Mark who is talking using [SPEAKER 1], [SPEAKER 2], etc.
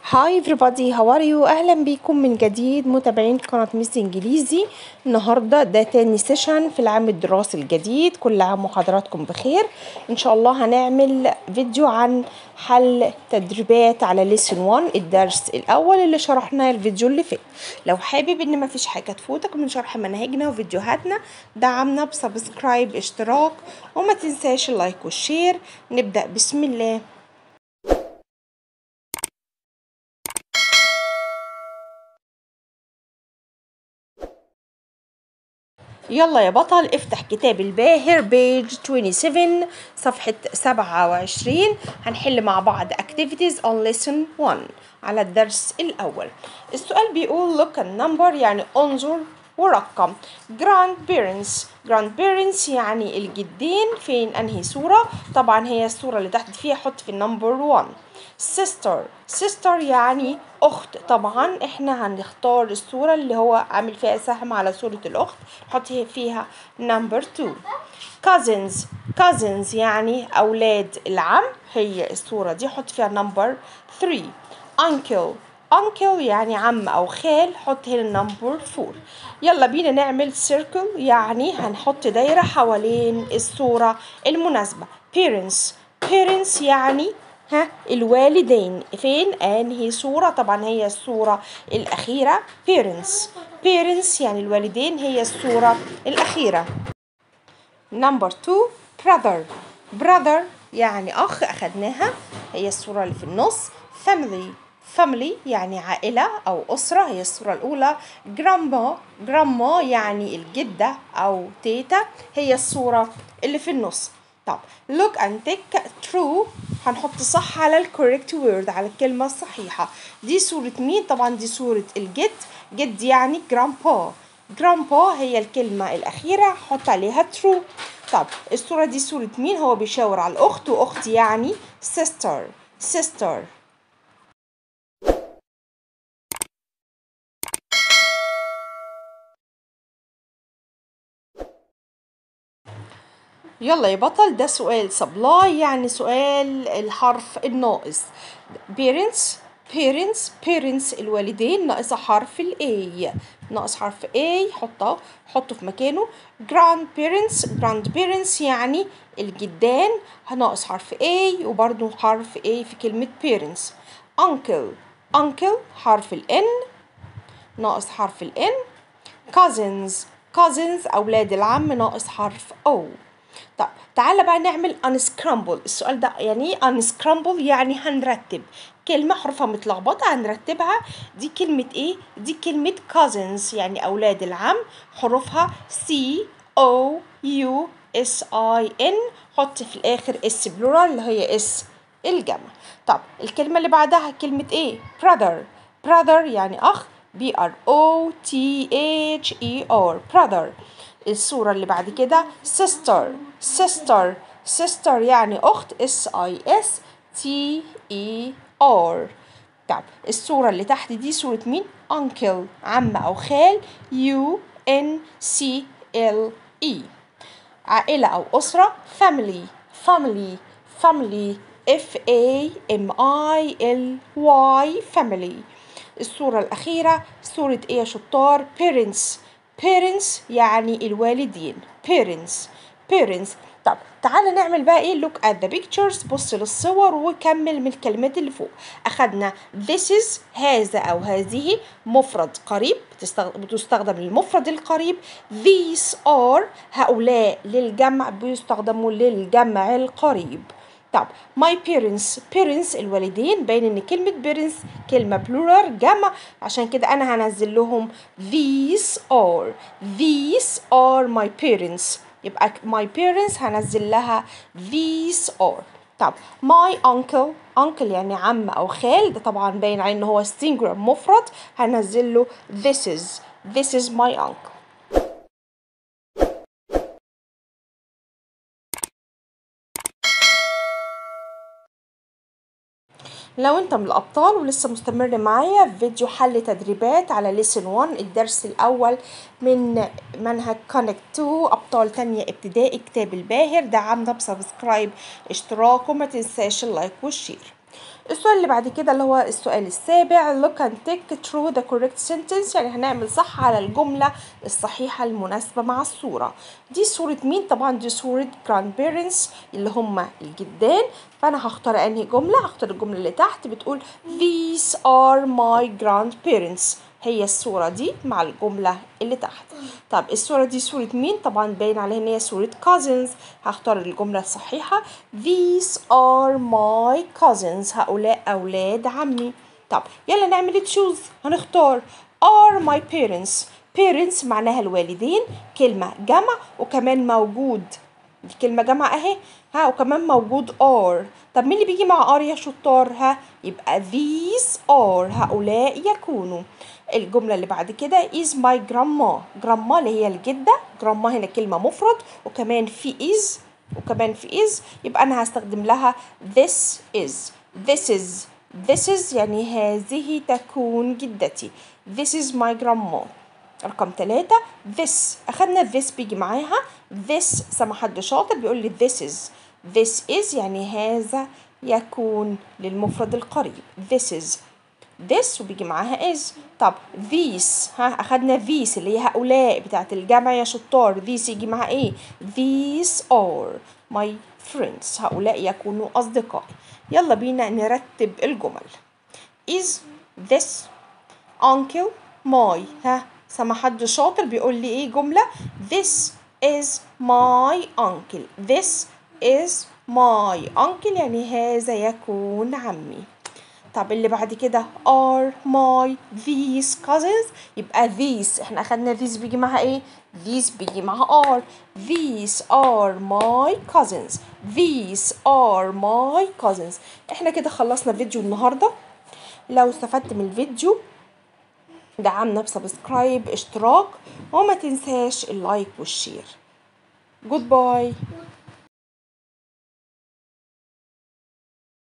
[SPEAKER 1] هاي everybody how are you اهلا بيكم من جديد متابعين قناة ميس انجليزي النهاردة ده تاني سيشن في العام الدراسي الجديد كل عام وحضراتكم بخير ان شاء الله هنعمل فيديو عن حل تدريبات على ليسن 1 الدرس الاول اللي شرحناه الفيديو اللي فات لو حابب ان مفيش حاجة تفوتك من شرح مناهجنا وفيديوهاتنا دعمنا بسبسكرايب اشتراك وما تنساش اللايك والشير نبدأ بسم الله يلا يا بطل افتح كتاب الباهر بيج 27 صفحة 27 هنحل مع بعض activities on lesson 1 على الدرس الأول السؤال بيقول look at number يعني انظر ورقم grandparents grandparents يعني الجدين فين انهي صورة طبعا هي الصورة اللي تحت فيها حط في النمبر 1 sister sister يعني اخت طبعا احنا هنختار الصورة اللي هو عامل فيها سهم على صورة الاخت نحط فيها number 2 cousins cousins يعني اولاد العم هي الصورة دي حط فيها number 3 uncle uncle يعني عم او خال حط هنا النمبر 4 يلا بينا نعمل circle يعني هنحط دايرة حوالين الصورة المناسبة parents parents يعني ها الوالدين فين انهي صورة طبعا هي الصورة الأخيرة parents parents يعني الوالدين هي الصورة الأخيرة number 2 brother brother يعني أخ أخدناها هي الصورة اللي في النص family family يعني عائلة أو أسرة هي الصورة الأولى grandma grandma يعني الجدة أو تيتا هي الصورة اللي في النص طب look and take true هنحط صح على ال correct word على الكلمة الصحيحة دي صورة مين طبعا دي صورة الجد جد يعني grandpa grandpa هي الكلمة الأخيرة حط عليها true طب الصورة دي صورة مين هو بيشاور على الأخت وأخت يعني sister sister يلا يا بطل ده سؤال supply يعني سؤال الحرف الناقص parents parents parents الوالدين ناقص حرف ال A ناقص حرف A حطه حطه في مكانه grandparents grandparents يعني الجدان ناقص حرف A وبرده حرف A في كلمة parents uncle uncle حرف ال N ناقص حرف ال N cousins cousins أولاد العم ناقص حرف O طب تعالى بقى نعمل unscramble السؤال ده يعني ايه unscramble يعني هنرتب كلمة حروفها متلخبطة هنرتبها دي كلمة ايه دي كلمة cousins يعني أولاد العم حروفها C O U S I N حط في الآخر اس بلورال اللي هي اس الجمع طب الكلمة اللي بعدها كلمة ايه brother brother يعني أخ B R O T H E R brother الصورة اللي بعد كده sister sister sister يعني أخت S I S T E R طب الصورة اللي تحت دي صورة مين؟ uncle عم أو خال U N C L E عائلة أو أسرة family family family F A M I L Y family الصورة الأخيرة صورة إيه يا شطار parents parents يعني الوالدين parents parents طب تعالى نعمل بقى ايه look at the pictures بص للصور وكمل من الكلمات اللي فوق اخدنا this is هذا او هذه مفرد قريب بتستخدم للمفرد القريب these are هؤلاء للجمع بيستخدموا للجمع القريب طب my parents parents الوالدين باين ان كلمة parents كلمة plural جمع عشان كده انا هنزل لهم these are these are my parents يبقى my parents هنزل لها these are طب my uncle uncle يعني عم او خال ده طبعا باين عليه ان هو singular مفرد هنزل له this is this is my uncle لو انت من الابطال ولسه مستمر معايا في فيديو حل تدريبات على ليسن 1 الدرس الاول من منهج كونكت 2 ابطال تانية ابتدائي كتاب الباهر دعمنا بسبسكرايب اشتراك وما تنساش اللايك والشير السؤال اللي بعد كده اللي هو السؤال السابع look and take true the correct sentence يعني هنعمل صح على الجملة الصحيحة المناسبة مع الصورة دي صورة مين طبعا دي صورة grandparents اللي هم الجدان فأنا هختار أنهي جملة هختار الجملة اللي تحت بتقول these are my grandparents هي الصورة دي مع الجملة اللي تحت طب الصورة دي صورة مين طبعا باين عليها ان هي صورة cousins هختار الجملة الصحيحة these are my cousins هؤلاء أولاد عمي طب يلا نعمل تشوز هنختار are my parents parents معناها الوالدين كلمة جمع وكمان موجود دي كلمة جمع اهي ها وكمان موجود are طب مين اللي بيجي مع are يا شطار ها يبقى these are هؤلاء يكونوا الجملة اللي بعد كده is my grandma grandma اللي هي الجدة grandma هنا كلمة مفرد وكمان في is وكمان في is يبقى أنا هستخدم لها this is this is this is يعني هذه تكون جدتي this is my grandma رقم ثلاثة this أخدنا this بيجي معاها this سمع حد شاطر بيقول لي this is this is يعني هذا يكون للمفرد القريب this is this وبيجي معاها is طب these ها أخدنا these اللي هي هؤلاء بتاعت الجمع يا شطار these يجي معاها إيه these are my friends هؤلاء يكونوا أصدقائي يلا بينا نرتب الجمل is this uncle my ها سمع حد شاطر بيقول لي ايه جملة this is my uncle this is my uncle يعني هذا يكون عمي طب اللي بعد كده are my these cousins يبقى these احنا اخدنا these بيجي معاها ايه these بيجي معاها are these are my cousins these are my cousins احنا كده خلصنا فيديو النهارده لو استفدت من الفيديو دعمنا بسبسكرايب اشتراك وما تنساش اللايك والشير جود باي